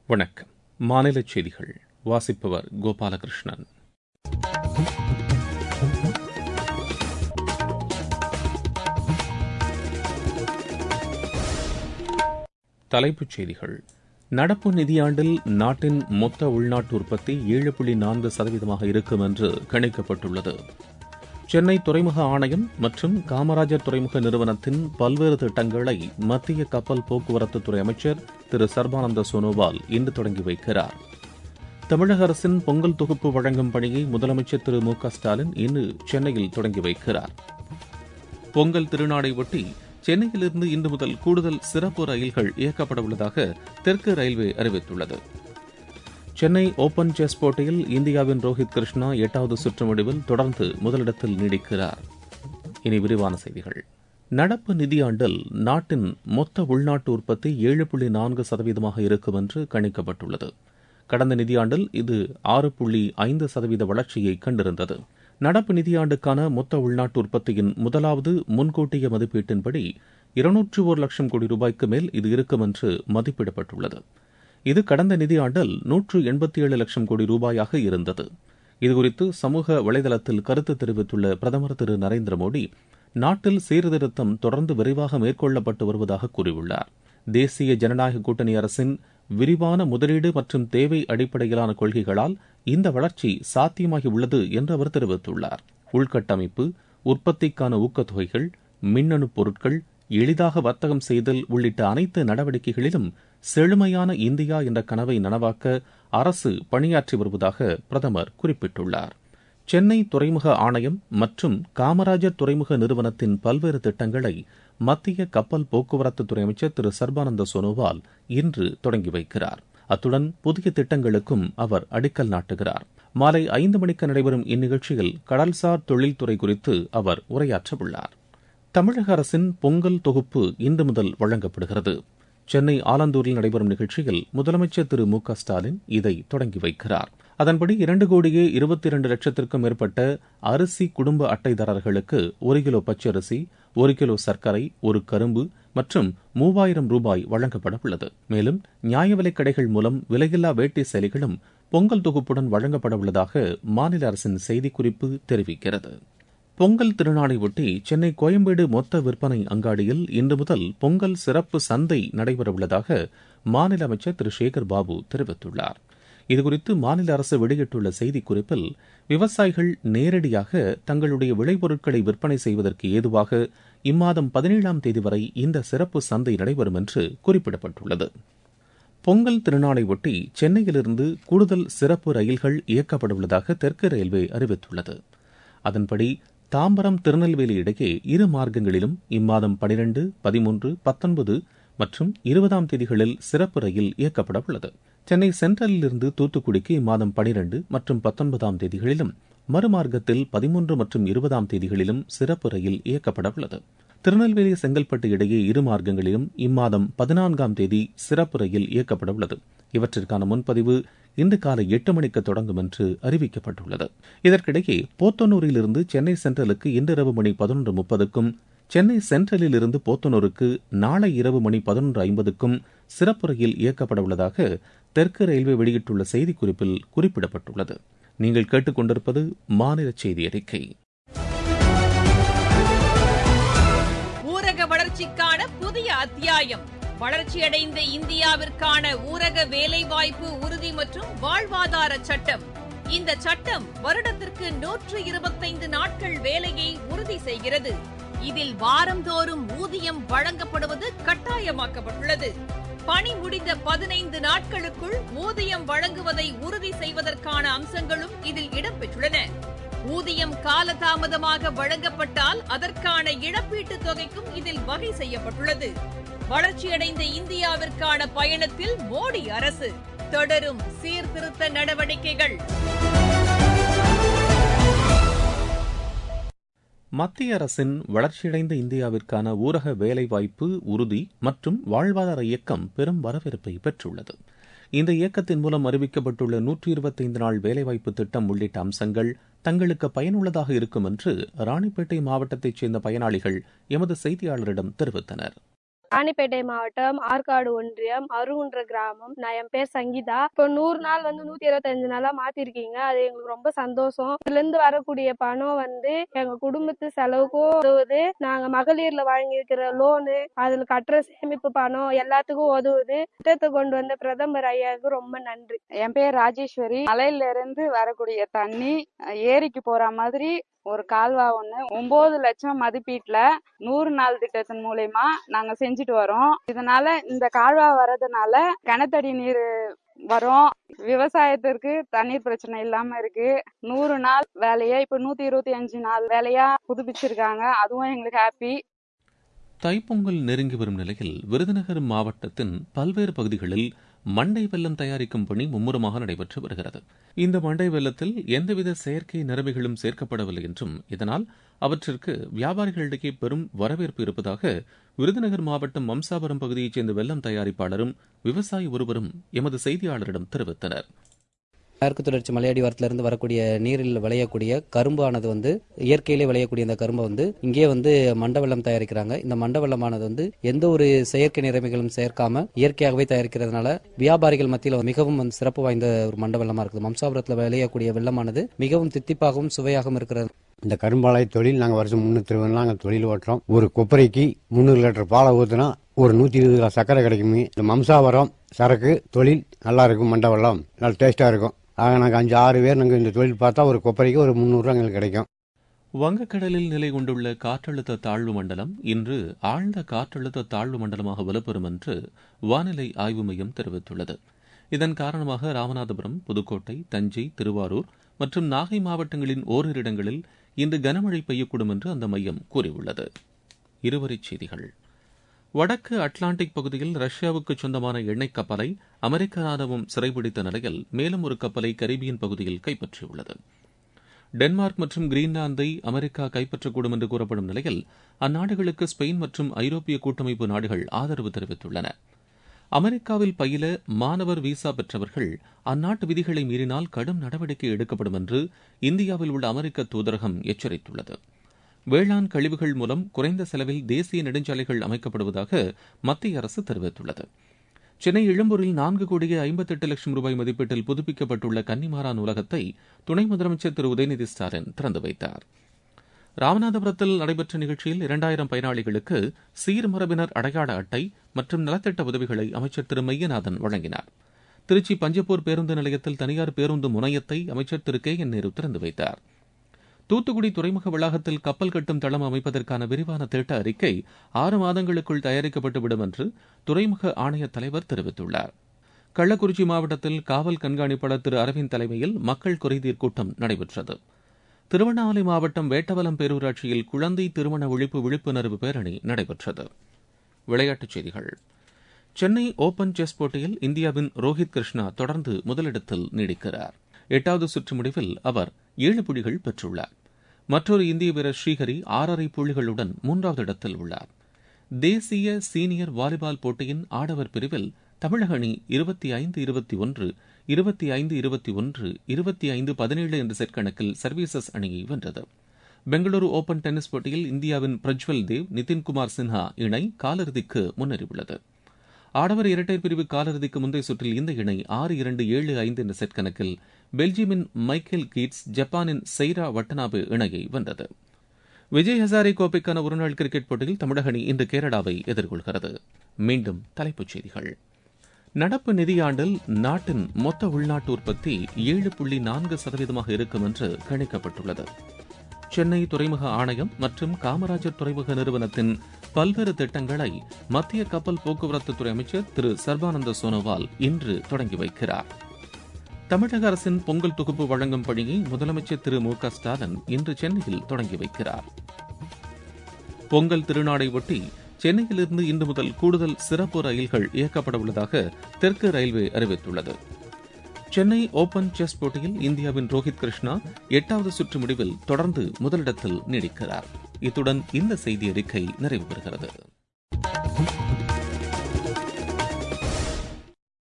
வணக்கம் மாநில செய்திகள் வாசிப்பவர் கோபாலகிருஷ்ணன் தலைப்புச் செய்திகள் நடப்பு நிதியாண்டில் நாட்டின் மொத்த உள்நாட்டு உற்பத்தி ஏழு புள்ளி நான்கு சதவீதமாக இருக்கும் என்று கணிக்கப்பட்டுள்ளது சென்னை துறைமுக ஆணையம் மற்றும் காமராஜர் துறைமுக நிறுவனத்தின் பல்வேறு திட்டங்களை மத்திய கப்பல் போக்குவரத்துத்துறை அமைச்சர் திரு சர்பானந்த சோனோவால் இன்று தொடங்கி வைக்கிறார் தமிழக அரசின் பொங்கல் தொகுப்பு வழங்கும் பணியை முதலமைச்சர் திரு மு க ஸ்டாலின் இன்று சென்னையில் தொடங்கி வைக்கிறார் பொங்கல் திருநாளை ஒட்டி சென்னையிலிருந்து இன்று முதல் கூடுதல் சிறப்பு ரயில்கள் இயக்கப்பட உள்ளதாக தெற்கு ரயில்வே அறிவித்துள்ளது சென்னை ஓபன் செஸ் போட்டியில் இந்தியாவின் ரோஹித் கிருஷ்ணா எட்டாவது சுற்று முடிவில் தொடர்ந்து முதலிடத்தில் நீடிக்கிறார் இனி விரிவான செய்திகள் நடப்பு நிதியாண்டில் நாட்டின் மொத்த உள்நாட்டு உற்பத்தி ஏழு புள்ளி நான்கு சதவீதமாக இருக்கும் என்று கணிக்கப்பட்டுள்ளது கடந்த நிதியாண்டில் இது ஆறு புள்ளி ஐந்து சதவீத வளர்ச்சியை கண்டிருந்தது நடப்பு நிதியாண்டுக்கான மொத்த உள்நாட்டு உற்பத்தியின் முதலாவது முன்கூட்டிய மதிப்பீட்டின்படி இருநூற்று ஒரு லட்சம் கோடி ரூபாய்க்கு மேல் இது இருக்கும் என்று மதிப்பிடப்பட்டுள்ளது இது கடந்த நிதியாண்டில் நூற்று எண்பத்தி ஏழு லட்சம் கோடி ரூபாயாக இருந்தது இதுகுறித்து சமூக வலைதளத்தில் கருத்து தெரிவித்துள்ள பிரதமர் திரு நரேந்திர மோடி நாட்டில் சீர்திருத்தம் தொடர்ந்து விரைவாக மேற்கொள்ளப்பட்டு வருவதாக கூறியுள்ளார் தேசிய ஜனநாயக கூட்டணி அரசின் விரிவான முதலீடு மற்றும் தேவை அடிப்படையிலான கொள்கைகளால் இந்த வளர்ச்சி சாத்தியமாகி உள்ளது என்று அவர் தெரிவித்துள்ளார் உள்கட்டமைப்பு உற்பத்திக்கான ஊக்கத்தொகைகள் மின்னணு பொருட்கள் எளிதாக வர்த்தகம் செய்தல் உள்ளிட்ட அனைத்து நடவடிக்கைகளிலும் செழுமையான இந்தியா என்ற கனவை நனவாக்க அரசு பணியாற்றி வருவதாக பிரதமர் குறிப்பிட்டுள்ளார் சென்னை துறைமுக ஆணையம் மற்றும் காமராஜர் துறைமுக நிறுவனத்தின் பல்வேறு திட்டங்களை மத்திய கப்பல் போக்குவரத்துத்துறை அமைச்சர் திரு சர்பானந்த சோனோவால் இன்று தொடங்கி வைக்கிறார் அத்துடன் புதிய திட்டங்களுக்கும் அவர் அடிக்கல் நாட்டுகிறார் மாலை ஐந்து மணிக்கு நடைபெறும் இந்நிகழ்ச்சியில் கடல்சார் தொழில்துறை குறித்து அவர் உரையாற்றவுள்ளார் தமிழக அரசின் பொங்கல் தொகுப்பு இன்று முதல் வழங்கப்படுகிறது சென்னை ஆலந்தூரில் நடைபெறும் நிகழ்ச்சியில் முதலமைச்சர் திரு மு க ஸ்டாலின் இதை தொடங்கி வைக்கிறார் அதன்படி இரண்டு கோடியே இருபத்தி இரண்டு லட்சத்திற்கும் மேற்பட்ட அரிசி குடும்ப அட்டைதாரர்களுக்கு ஒரு கிலோ பச்சரிசி ஒரு கிலோ சர்க்கரை ஒரு கரும்பு மற்றும் மூவாயிரம் ரூபாய் வழங்கப்பட உள்ளது மேலும் நியாய விலைக் கடைகள் மூலம் விலையில்லா வேட்டி சேலைகளும் பொங்கல் தொகுப்புடன் வழங்கப்பட உள்ளதாக மாநில அரசின் செய்திக்குறிப்பு தெரிவிக்கிறது பொங்கல் திருநாளை ஒட்டி சென்னை கோயம்பேடு மொத்த விற்பனை அங்காடியில் இன்று முதல் பொங்கல் சிறப்பு சந்தை நடைபெறவுள்ளதாக மாநில அமைச்சர் திரு சேகர் பாபு தெரிவித்துள்ளார் இதுகுறித்து மாநில அரசு வெளியிட்டுள்ள செய்திக்குறிப்பில் விவசாயிகள் நேரடியாக தங்களுடைய விளைபொருட்களை விற்பனை செய்வதற்கு ஏதுவாக இம்மாதம் பதினேழாம் தேதி வரை இந்த சிறப்பு சந்தை நடைபெறும் என்று குறிப்பிடப்பட்டுள்ளது பொங்கல் திருநாளை ஒட்டி சென்னையிலிருந்து கூடுதல் சிறப்பு ரயில்கள் இயக்கப்பட உள்ளதாக தெற்கு ரயில்வே அறிவித்துள்ளது அதன்படி தாம்பரம் திருநெல்வேலி இடையே இரு மார்க்கங்களிலும் இம்மாதம் பனிரெண்டு பதிமூன்று பத்தொன்பது மற்றும் இருபதாம் தேதிகளில் சிறப்பு ரயில் இயக்கப்பட உள்ளது சென்னை சென்ட்ரலிலிருந்து தூத்துக்குடிக்கு இம்மாதம் பனிரெண்டு மற்றும் பத்தொன்பதாம் தேதிகளிலும் மறுமார்க்கத்தில் பதிமூன்று மற்றும் இருபதாம் தேதிகளிலும் சிறப்பு ரயில் இயக்கப்பட உள்ளது திருநெல்வேலி செங்கல்பட்டு இடையே இரு மார்க்கங்களிலும் இம்மாதம் பதினான்காம் தேதி சிறப்பு ரயில் இயக்கப்பட உள்ளது இவற்றிற்கான முன்பதிவு இன்று காலை எட்டு மணிக்கு தொடங்கும் என்று அறிவிக்கப்பட்டுள்ளது இதற்கிடையே போத்தனூரிலிருந்து சென்னை சென்ட்ரலுக்கு இன்றிரவு மணி பதினொன்று முப்பதுக்கும் சென்னை சென்ட்ரலில் இருந்து போத்தனூருக்கு நாளை இரவு மணி பதினொன்று ஐம்பதுக்கும் சிறப்பு ரயில் இயக்கப்பட உள்ளதாக தெற்கு ரயில்வே வெளியிட்டுள்ள செய்திக்குறிப்பில் குறிப்பிடப்பட்டுள்ளது நீங்கள் கேட்டுக்கொண்டிருப்பது மாநில செய்தி அறிக்கை ஊரக வளர்ச்சிக்கான புதிய அத்தியாயம் வளர்ச்சியடைந்த இந்தியாவிற்கான ஊரக வேலைவாய்ப்பு உறுதி மற்றும் வாழ்வாதார சட்டம் இந்த சட்டம் வருடத்திற்கு நூற்று இருபத்தைந்து நாட்கள் வேலையை உறுதி செய்கிறது இதில் வாரந்தோறும் ஊதியம் வழங்கப்படுவது கட்டாயமாக்கப்பட்டுள்ளது பணி முடிந்த பதினைந்து நாட்களுக்குள் ஊதியம் வழங்குவதை உறுதி செய்வதற்கான அம்சங்களும் இதில் இடம்பெற்றுள்ளன ஊதியம் காலதாமதமாக வழங்கப்பட்டால் அதற்கான இழப்பீட்டுத் தொகைக்கும் இதில் வகை செய்யப்பட்டுள்ளது வளர்ச்சியடைந்த இந்தியாவிற்கான பயணத்தில் மோடி அரசு தொடரும் சீர்திருத்த நடவடிக்கைகள் மத்திய அரசின் வளர்ச்சியடைந்த இந்தியாவிற்கான ஊரக வேலைவாய்ப்பு உறுதி மற்றும் வாழ்வாதார இயக்கம் பெரும் வரவேற்பை பெற்றுள்ளது இந்த இயக்கத்தின் மூலம் அறிவிக்கப்பட்டுள்ள நூற்றி இருபத்தைந்து நாள் வேலைவாய்ப்பு திட்டம் உள்ளிட்ட அம்சங்கள் தங்களுக்கு பயனுள்ளதாக இருக்கும் என்று ராணிப்பேட்டை மாவட்டத்தைச் சேர்ந்த பயனாளிகள் எமது செய்தியாளரிடம் தெரிவித்தனர் ராணிப்பேட்டை மாவட்டம் ஆற்காடு ஒன்றியம் அருகுன்ற கிராமம் நான் என் பேர் சங்கீதா இப்போ நூறு நாள் வந்து நூத்தி இருபத்தஞ்சு நாளா மாத்திருக்கீங்க அது எங்களுக்கு ரொம்ப சந்தோஷம் இதுல இருந்து வரக்கூடிய பணம் வந்து எங்க குடும்பத்து செலவுக்கும் உதவுது நாங்க மகளிர்ல வாங்கியிருக்கிற லோனு அதுல கட்டுற சேமிப்பு பணம் எல்லாத்துக்கும் உதவுது திட்டத்தை கொண்டு வந்த பிரதமர் ஐயாவுக்கு ரொம்ப நன்றி என் பேர் ராஜேஸ்வரி மலையில இருந்து வரக்கூடிய தண்ணி அஹ், ஏரிக்கு போற மாதிரி ஒரு கால்வா ஒண்ணு ஒன்பது லட்சம் மதிப்பீட்டுல நூறு நாள் திட்டத்தின் மூலயமா நாங்க செஞ்சுட்டு வரோம் இதனால இந்த கால்வா வர்றதுனால கிணத்தடி நீர் வரும் விவசாயத்திற்கு தண்ணீர் பிரச்சனை இல்லாம இருக்கு நூறு நாள் வேலையை இப்ப நூத்தி இருபத்தி அஞ்சு நாள் வேலையா புதுப்பிச்சிருக்காங்க அதுவும் எங்களுக்கு ஹாப்பி தைப்பொங்கல் நெருங்கி வரும் நிலையில் விருதுநகர் மாவட்டத்தின் பல்வேறு பகுதிகளில் மண்டை வெல்லம் தயாரிக்கும் பணி மும்முரமாக நடைபெற்று வருகிறது இந்த மண்டை வெல்லத்தில் எந்தவித செயற்கை நிறமிகளும் சேர்க்கப்படவில்லை என்றும் இதனால் அவற்றிற்கு வியாபாரிகளிடையே பெரும் வரவேற்பு இருப்பதாக விருதுநகர் மாவட்டம் மம்சாபுரம் பகுதியைச் சேர்ந்த வெல்லம் தயாரிப்பாளரும் விவசாயி ஒருவரும் எமது செய்தியாளரிடம் தெரிவித்தனர் மேற்கு தொடர்ச்சி மலையடிவாரத்திலிருந்து வரக்கூடிய நீரில் விளையக்கூடிய கரும்பு ஆனது வந்து இயற்கையிலே விளையக்கூடிய இந்த கரும்பை வந்து இங்கே வந்து மண்ட வெள்ளம் தயாரிக்கிறாங்க இந்த மண்ட வெள்ளமானது வந்து எந்த ஒரு செயற்கை நிறமிகளும் சேர்க்காம இயற்கையாகவே தயாரிக்கிறதுனால வியாபாரிகள் மத்தியில் மிகவும் வந்து சிறப்பு வாய்ந்த ஒரு மண்ட வெள்ளமா இருக்குது மம்சாபுரத்தில் விளையக்கூடிய வெள்ளமானது மிகவும் தித்திப்பாகவும் சுவையாகவும் இருக்கிறது இந்த கரும்பாலை தொழில் நாங்கள் வருஷம் முன்னூத்தி இருபது நாங்கள் தொழில் ஓட்டுறோம் ஒரு கொப்பரைக்கு முந்நூறு லிட்டர் பாலை ஊற்றினா ஒரு நூற்றி இருபது கிலோ சர்க்கரை கிடைக்கும் இந்த மம்சாவரம் சரக்கு தொழில் நல்லா இருக்கும் மண்டவெல்லாம் நல்லா டேஸ்ட்டாக இருக்கும் ஆக நாங்கள் அஞ்சு ஆறு பேர் நாங்கள் இந்த தொழில் பார்த்தா ஒரு கொப்பரைக்கு ஒரு முந்நூறுரூவா எங்களுக்கு கிடைக்கும் வங்கக்கடலில் நிலை கொண்டுள்ள காற்றழுத்த தாழ்வு மண்டலம் இன்று ஆழ்ந்த காற்றழுத்த தாழ்வு மண்டலமாக வலுப்பெறும் என்று வானிலை ஆய்வு மையம் தெரிவித்துள்ளது இதன் காரணமாக ராமநாதபுரம் புதுக்கோட்டை தஞ்சை திருவாரூர் மற்றும் நாகை மாவட்டங்களின் ஓரிரு இடங்களில் இன்று கனமழை பெய்யக்கூடும் என்று அந்த மையம் கூறியுள்ளது இருவரிச் செய்திகள் வடக்கு அட்லாண்டிக் பகுதியில் ரஷ்யாவுக்கு சொந்தமான எண்ணெய் கப்பலை அமெரிக்க ராணுவம் சிறைபிடித்த நிலையில் மேலும் ஒரு கப்பலை கரீபியன் பகுதியில் கைப்பற்றியுள்ளது டென்மார்க் மற்றும் கிரீன்லாந்தை அமெரிக்கா கைப்பற்றக்கூடும் என்று கூறப்படும் நிலையில் அந்நாடுகளுக்கு ஸ்பெயின் மற்றும் ஐரோப்பிய கூட்டமைப்பு நாடுகள் ஆதரவு தெரிவித்துள்ளன அமெரிக்காவில் பயில மாணவர் விசா பெற்றவர்கள் அந்நாட்டு விதிகளை மீறினால் கடும் நடவடிக்கை எடுக்கப்படும் என்று இந்தியாவில் உள்ள அமெரிக்க தூதரகம் எச்சரித்துள்ளது வேளாண் கழிவுகள் மூலம் குறைந்த செலவில் தேசிய நெடுஞ்சாலைகள் அமைக்கப்படுவதாக மத்திய அரசு தெரிவித்துள்ளது சென்னை இளம்பூரில் நான்கு கோடியே ஐம்பத்தெட்டு லட்சம் ரூபாய் மதிப்பீட்டில் புதுப்பிக்கப்பட்டுள்ள கன்னிமாரா நூலகத்தை துணை முதலமைச்சர் திரு உதயநிதி ஸ்டாலின் திறந்து வைத்தார் ராமநாதபுரத்தில் நடைபெற்ற நிகழ்ச்சியில் இரண்டாயிரம் பயனாளிகளுக்கு சீர்மரபினர் அடையாள அட்டை மற்றும் நலத்திட்ட உதவிகளை அமைச்சர் திரு மையநாதன் வழங்கினார் திருச்சி பஞ்சப்பூர் பேருந்து நிலையத்தில் தனியார் பேருந்து முனையத்தை அமைச்சர் திரு கே என் நேரு திறந்து வைத்தார் தூத்துக்குடி துறைமுக வளாகத்தில் கப்பல் கட்டும் தளம் அமைப்பதற்கான விரிவான திட்ட அறிக்கை ஆறு மாதங்களுக்குள் தயாரிக்கப்பட்டுவிடும் என்று துறைமுக ஆணைய தலைவர் தெரிவித்துள்ளார் கள்ளக்குறிச்சி மாவட்டத்தில் காவல் கண்காணிப்பாளர் திரு அரவிந்த் தலைமையில் மக்கள் குறைதீர் கூட்டம் நடைபெற்றது திருவண்ணாமலை மாவட்டம் வேட்டவலம் பேரூராட்சியில் குழந்தை திருமண ஒழிப்பு விழிப்புணர்வு பேரணி நடைபெற்றது விளையாட்டுச் செய்திகள் சென்னை ஓபன் செஸ் போட்டியில் இந்தியாவின் ரோஹித் கிருஷ்ணா தொடர்ந்து முதலிடத்தில் நீடிக்கிறார் எட்டாவது சுற்று முடிவில் அவர் ஏழு புள்ளிகள் பெற்றுள்ளார் மற்றொரு இந்திய வீரர் ஸ்ரீஹரி ஆறரை புள்ளிகளுடன் மூன்றாவது இடத்தில் உள்ளார் தேசிய சீனியர் வாலிபால் போட்டியின் ஆடவர் பிரிவில் தமிழக அணி இருபத்தி ஐந்து இருபத்தி ஒன்று இருபத்தி ஐந்து இருபத்தி ஒன்று இருபத்தி ஐந்து பதினேழு என்ற செட் கணக்கில் சர்வீசஸ் அணியை வென்றது பெங்களூரு ஓபன் டென்னிஸ் போட்டியில் இந்தியாவின் பிரஜ்வல் தேவ் நிதின்குமார் சின்ஹா இணை காலிறுதிக்கு முன்னேறியுள்ளது ஆடவர் இரட்டையர் பிரிவு காலிறுதிக்கு முந்தைய சுற்றில் இந்த இணை ஆறு இரண்டு ஏழு ஐந்து என்ற செட் கணக்கில் பெல்ஜியமின் மைக்கேல் கீட்ஸ் ஜப்பானின் செய்ரா வட்டனாபு இணையை வென்றது விஜய் ஹசாரே கோப்பைக்கான ஒருநாள் கிரிக்கெட் போட்டியில் தமிழக அணி இன்று கேரளாவை எதிர்கொள்கிறது மீண்டும் தலைப்புச் செய்திகள் நடப்பு நிதியாண்டில் நாட்டின் மொத்த உள்நாட்டு உற்பத்தி ஏழு புள்ளி நான்கு சதவீதமாக இருக்கும் என்று கணிக்கப்பட்டுள்ளது சென்னை துறைமுக ஆணையம் மற்றும் காமராஜர் துறைமுக நிறுவனத்தின் பல்வேறு திட்டங்களை மத்திய கப்பல் போக்குவரத்துத்துறை அமைச்சர் திரு சர்பானந்த சோனோவால் இன்று தொடங்கி வைக்கிறார் தமிழக அரசின் பொங்கல் தொகுப்பு வழங்கும் பணியை முதலமைச்சர் திரு மு க ஸ்டாலின் இன்று சென்னையில் தொடங்கி வைக்கிறார் பொங்கல் திருநாளை ஒட்டி சென்னையிலிருந்து இன்று முதல் கூடுதல் சிறப்பு ரயில்கள் இயக்கப்பட உள்ளதாக தெற்கு ரயில்வே அறிவித்துள்ளது சென்னை ஓபன் செஸ் போட்டியில் இந்தியாவின் ரோஹித் கிருஷ்ணா எட்டாவது சுற்று முடிவில் தொடர்ந்து முதலிடத்தில் நீடிக்கிறார் இத்துடன் இந்த செய்தி அறிக்கை நிறைவு பெறுகிறது